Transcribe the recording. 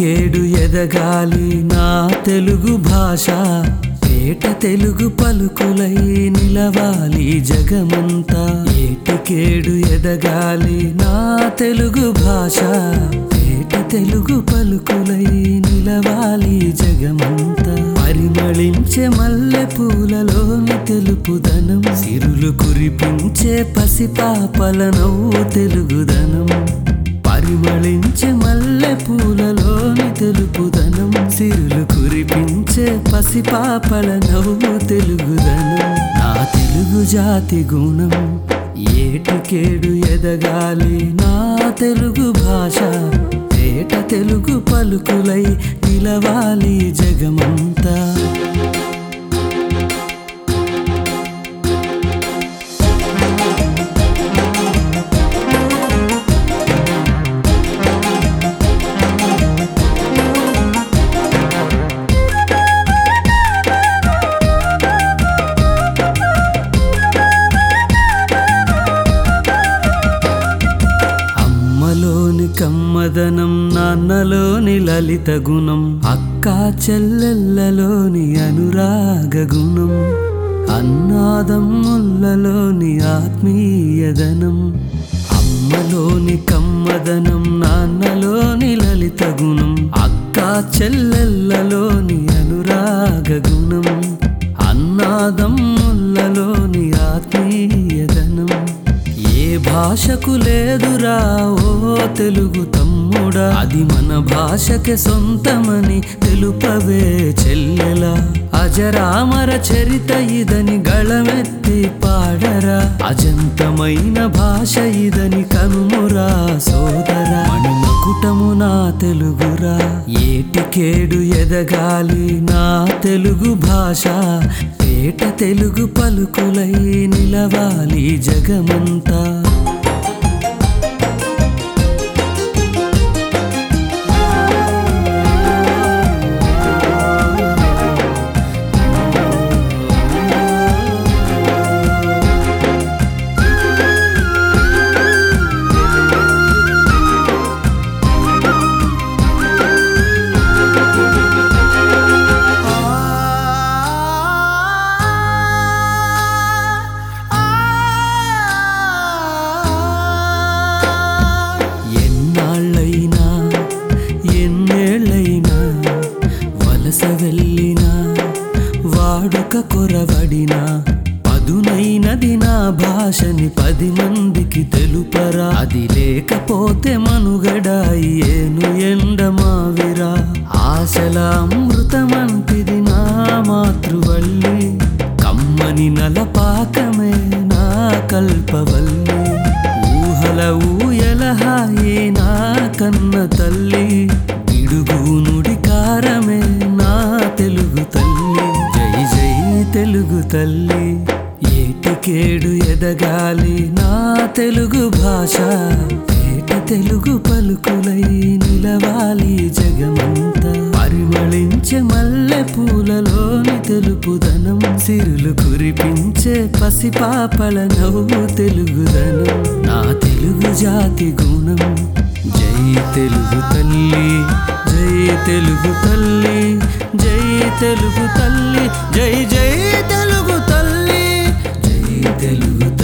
ఏటికేడు ఎదగాలి నా తెలుగు భాష ఏట తెలుగు పలుకులై నిలవాలి జగమంతా ఏటికేడు ఎదగాలి నా తెలుగు భాష ఏట తెలుగు పలుకులై నిలవాలి జగమంతా పరిమళించే మల్లె పూలలోని తెలుపుదనం సిరులు కురిపించే పసిపాపల నవ్వు తెలుగుదనం పరిమళించే మల్లె పూలలోని తెలుపుదనం సిరులు కురిపించే పసిపాపల నవ్వు తెలుగుదనం నా తెలుగు జాతి గుణం ఏటికేడు ఎదగాలి నా తెలుగు భాష ఏట తెలుగు పలుకులై నిలవాలి జగమంతా అమ్మలోని కమ్మదనం నాన్నలోని లలిత గుణం అక్క చెల్లెళ్ళలోని అనురాగ గుణం అన్నాదమ్ముళ్ళలోని ఆత్మీయదనం అమ్మలోని కమ్మదనం నాన్నలోని లలిత గుణం అక్క చెల్లెళ్ళలోని అనురాగ గుణం అన్నాదమ్ముళ్ళలోని ఆత్మీయదనం ఏ భాషకు లేదురా ఓ తెలుగు తమ్ముడా అది మన భాషకే సొంతమని తెలుపవే చెల్లెలా అజరామర చరిత ఇదని గళమెత్తి పాడరా అజంతమైన భాష ఇదని కనుమురా సోదరా మణిమకుటము నా తెలుగురా ఏటికేడు ఎదగాలి నా తెలుగు భాష ఏట తెలుగు పలుకులై నిలవాలి జగమంతా ఎన్నాళ్ళైనా ఎన్నేళ్ళైనా వలస వెళ్ళినా వాడుక కొరవడినా పదునైనది నా భాషని పది మందికి తెలుపరా అది లేకపోతే మనుగడాయి ఏను ఎండమావిరా ఆశల అమృతమంటిది నా మాతృవల్లి కమ్మని నలపాకమే నా కల్పవల్లి ఊహల ఊయలహాయే నా కన్న తల్లి గిడుగు నుడి కారమే నా తెలుగు తల్లి జై జై తెలుగు తల్లి ఏటికేడు ఎదగాలి నా తెలుగు భాష ఏట తెలుగు పలుకులై నిలవాలి జగమంతా పరిమళించే మల్లె పూలలోని తెలుపుదనం సిరులు కురిపించే పసిపాపల నవ్వు తెలుగుదనం నా తెలుగు జాతి గుణం జై తెలుగు తల్లి జై తెలుగు తల్లి జై తెలుగు తల్లి జై జై తెలుగు తల్లి జై తెలుగు